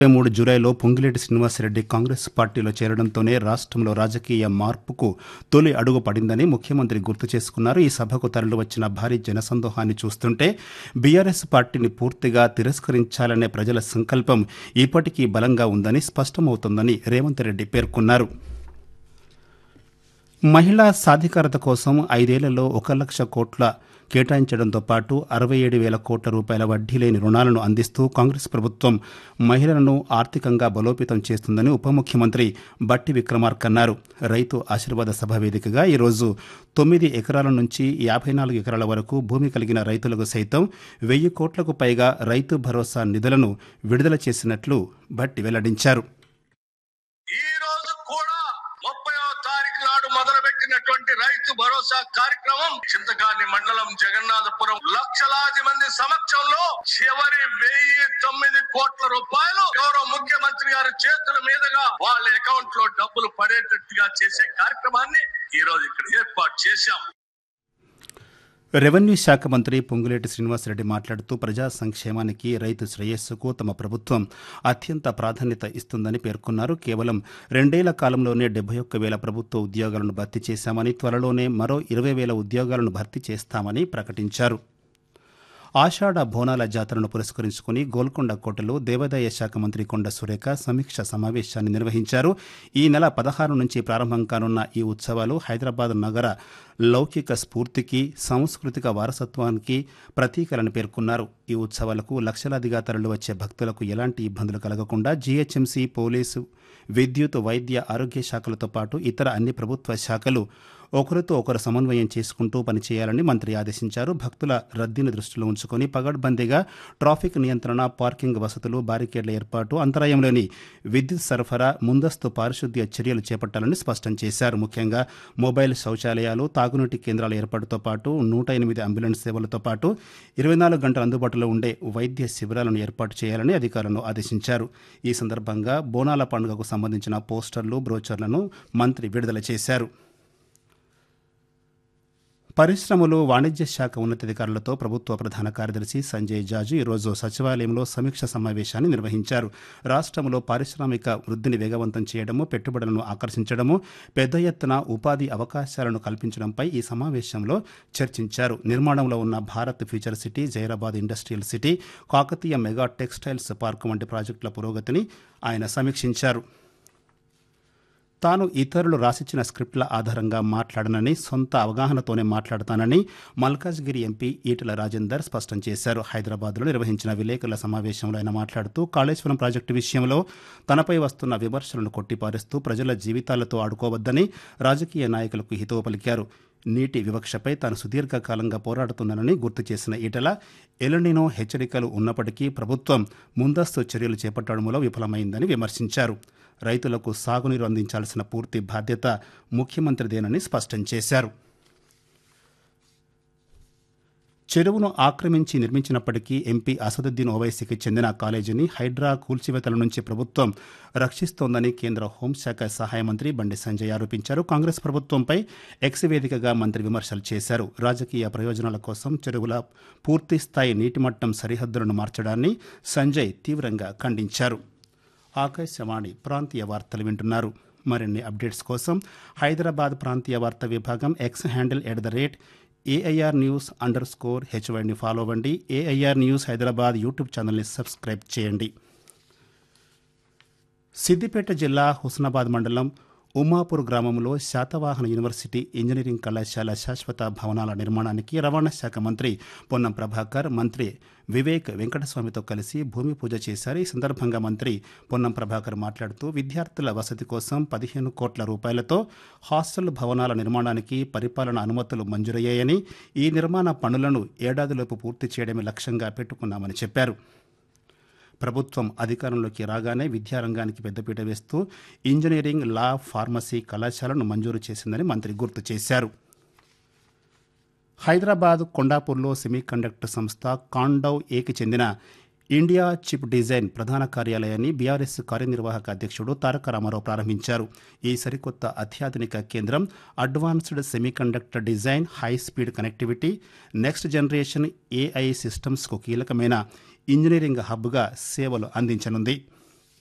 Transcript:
ఇరవై మూడు జూలైలో పొంగిలేటి శ్రీనివాసరెడ్డి కాంగ్రెస్ పార్టీలో చేరడంతోనే రాష్ట్రంలో రాజకీయ మార్పుకు తొలి అడుగు పడిందని ముఖ్యమంత్రి గుర్తు చేసుకున్నారు ఈ సభకు తరలివచ్చిన భారీ జనసందోహాన్ని చూస్తుంటే బీఆర్ఎస్ పార్టీని పూర్తిగా తిరస్కరించాలనే ప్రజల సంకల్పం ఇప్పటికీ బలంగా ఉందని స్పష్టమవుతోందని రేవంత్ రెడ్డి పేర్కొన్నారు మహిళా సాధికారత కోసం ఐదేళ్లలో ఒక లక్ష కోట్ల కేటాయించడంతో పాటు అరవై ఏడు వేల కోట్ల రూపాయల వడ్డీ లేని రుణాలను అందిస్తూ కాంగ్రెస్ ప్రభుత్వం మహిళలను ఆర్థికంగా బలోపేతం చేస్తుందని ఉప ముఖ్యమంత్రి బట్టి విక్రమార్క అన్నారు రైతు ఆశీర్వాద సభ వేదికగా ఈరోజు తొమ్మిది ఎకరాల నుంచి యాభై నాలుగు ఎకరాల వరకు భూమి కలిగిన రైతులకు సైతం వెయ్యి కోట్లకు పైగా రైతు భరోసా నిధులను విడుదల చేసినట్లు బట్టి వెల్లడించారు ఈ రోజు కూడా ముప్పైవ తారీఖు నాడు మొదలుపెట్టినటువంటి రైతు భరోసా కార్యక్రమం చింతకాని మండలం జగన్నాథపురం లక్షలాది మంది సమక్షంలో చివరి వెయ్యి తొమ్మిది కోట్ల రూపాయలు గౌరవ ముఖ్యమంత్రి గారి చేతుల మీదుగా వాళ్ళ అకౌంట్ లో డబ్బులు పడేటట్టుగా చేసే కార్యక్రమాన్ని ఈ రోజు ఇక్కడ ఏర్పాటు చేశాం రెవెన్యూ శాఖ మంత్రి పొంగులేటి శ్రీనివాసరెడ్డి మాట్లాడుతూ ప్రజా సంక్షేమానికి రైతు శ్రేయస్సుకు తమ ప్రభుత్వం అత్యంత ప్రాధాన్యత ఇస్తుందని పేర్కొన్నారు కేవలం రెండేళ్ల కాలంలోనే డెబ్బై ఒక్క వేల ప్రభుత్వ ఉద్యోగాలను భర్తీ చేశామని త్వరలోనే మరో ఇరవై వేల ఉద్యోగాలను భర్తీ చేస్తామని ప్రకటించారు ఆషాఢ బోనాల జాతరను పురస్కరించుకుని గోల్కొండ కోటలో దేవాదాయ శాఖ మంత్రి కొండ సురేఖ సమీక్ష సమావేశాన్ని నిర్వహించారు ఈ నెల పదహారు నుంచి ప్రారంభం కానున్న ఈ ఉత్సవాలు హైదరాబాద్ నగర లౌకిక స్ఫూర్తికి సాంస్కృతిక వారసత్వానికి ప్రతీకలని పేర్కొన్నారు ఈ ఉత్సవాలకు లక్షలాదిగా తరలి వచ్చే భక్తులకు ఎలాంటి ఇబ్బందులు కలగకుండా జీహెచ్ఎంసీ పోలీసు విద్యుత్ వైద్య ఆరోగ్య శాఖలతో పాటు ఇతర అన్ని ప్రభుత్వ శాఖలు ఒకరితో ఒకరు సమన్వయం చేసుకుంటూ పనిచేయాలని మంత్రి ఆదేశించారు భక్తుల రద్దీని దృష్టిలో ఉంచుకొని పగడ్బందీగా ట్రాఫిక్ నియంత్రణ పార్కింగ్ వసతులు బారికేడ్ల ఏర్పాటు అంతరాయంలోని విద్యుత్ సరఫరా ముందస్తు పారిశుద్ధ్య చర్యలు చేపట్టాలని స్పష్టం చేశారు ముఖ్యంగా మొబైల్ శౌచాలయాలు తాగునీటి కేంద్రాల ఏర్పాటుతో పాటు నూట ఎనిమిది అంబులెన్స్ సేవలతో పాటు ఇరవై నాలుగు గంటల అందుబాటులో ఉండే వైద్య శిబిరాలను ఏర్పాటు చేయాలని అధికారులను ఆదేశించారు ఈ సందర్భంగా బోనాల పండుగకు సంబంధించిన పోస్టర్లు బ్రోచర్లను మంత్రి విడుదల చేశారు పరిశ్రమలు వాణిజ్య శాఖ ఉన్నతాధికారులతో ప్రభుత్వ ప్రధాన కార్యదర్శి సంజయ్ జాజు ఈరోజు సచివాలయంలో సమీక్ష సమావేశాన్ని నిర్వహించారు రాష్ట్రంలో పారిశ్రామిక వృద్ధిని వేగవంతం చేయడము పెట్టుబడులను ఆకర్షించడము పెద్ద ఎత్తున ఉపాధి అవకాశాలను కల్పించడంపై ఈ సమావేశంలో చర్చించారు నిర్మాణంలో ఉన్న Bharat future city Zaheerabad industrial city Kakatiya mega textiles park వంటి ప్రాజెక్టుల పురోగతిని ఆయన సమీక్షించారు తాను ఇతరులు రాసిచ్చిన స్క్రిప్ట్ల ఆధారంగా మాట్లాడనని సొంత అవగాహనతోనే మాట్లాడతానని మల్కాజ్గిరి ఎంపీ ఈటల రాజేందర్ స్పష్టం చేశారు హైదరాబాద్లో నిర్వహించిన విలేకరుల సమావేశంలో ఆయన మాట్లాడుతూ కాళేశ్వరం ప్రాజెక్టు విషయంలో తనపై వస్తున్న విమర్శలను కొట్టిపారేస్తూ ప్రజల జీవితాలతో ఆడుకోవద్దని రాజకీయ నాయకులకు హితవు పలికారు నీటి వివక్షపై తాను సుదీర్ఘకాలంగా పోరాడుతున్నానని గుర్తు చేసిన ఈటల ఎలనినో హెచ్చరికలు ఉన్నప్పటికీ ప్రభుత్వం ముందస్తు చర్యలు చేపట్టడంలో విఫలమైందని విమర్శించారు రైతులకు సాగునీరు అందించాల్సిన పూర్తి బాధ్యత ముఖ్యమంత్రిదేనని స్పష్టం చేశారు చెరువును ఆక్రమించి నిర్మించినప్పటికీ ఎంపీ అసదుద్దీన్ ఓవైసీకి చెందిన కాలేజీని హైడ్రా కూల్చివేతల నుంచి ప్రభుత్వం రక్షిస్తోందని కేంద్ర హోంశాఖ సహాయ మంత్రి బండి సంజయ్ ఆరోపించారు కాంగ్రెస్ ప్రభుత్వంపై ఎక్స్ వేదికగా మంత్రి విమర్శలు చేశారు రాజకీయ ప్రయోజనాల కోసం చెరువుల పూర్తిస్థాయి నీటిమట్టం సరిహద్దులను మార్చడాన్ని సంజయ్ తీవ్రంగా ఖండించారు ఆకాశవాణి ప్రాంతీయ వార్తలు వింటున్నారు మరిన్ని అప్డేట్స్ కోసం హైదరాబాద్ ప్రాంతీయ వార్తా విభాగం X handle at the rate AIR news underscore స్కోర్ హెచ్వైని ఫాలో అవ్వండి ఏఐఆర్ న్యూస్ హైదరాబాద్ యూట్యూబ్ ఛానల్ని సబ్స్క్రైబ్ చేయండి సిద్దిపేట జిల్లా హుస్నాబాద్ మండలం ఉమాపూర్ గ్రామంలో శాతవాహన యూనివర్సిటీ ఇంజనీరింగ్ కళాశాల శాశ్వత భవనాల నిర్మాణానికి రవాణా శాఖ మంత్రి పొన్నం ప్రభాకర్ మంత్రి వివేక్ వెంకటస్వామితో కలిసి భూమి పూజ చేశారు ఈ సందర్భంగా మంత్రి పొన్నం ప్రభాకర్ మాట్లాడుతూ విద్యార్థుల వసతి కోసం పదిహేను కోట్ల రూపాయలతో హాస్టల్ భవనాల నిర్మాణానికి పరిపాలన అనుమతులు మంజూరయ్యాయని ఈ నిర్మాణ పనులను ఏడాదిలోపు పూర్తి చేయడమే లక్ష్యంగా పెట్టుకున్నామని చెప్పారు ప్రభుత్వం అధికారంలోకి రాగానే విద్యారంగానికి పెద్దపీట వేస్తూ ఇంజనీరింగ్ లా ఫార్మసీ కళాశాలను మంజూరు చేసిందని మంత్రి గుర్తు చేశారు హైదరాబాద్ కొండాపూర్లో సెమీకండక్టర్ సంస్థ కాండౌ ఏకి చెందిన ఇండియా చిప్ డిజైన్ ప్రధాన కార్యాలయాన్ని బీఆర్ఎస్ కార్యనిర్వాహక అధ్యక్షుడు తారక రామారావు ప్రారంభించారు ఈ సరికొత్త అత్యాధునిక కేంద్రం advanced semiconductor design high speed connectivity next generation AI సిస్టమ్స్కు కీలకమైన ఇంజనీరింగ్ హబ్గా సేవలు అందించనుంది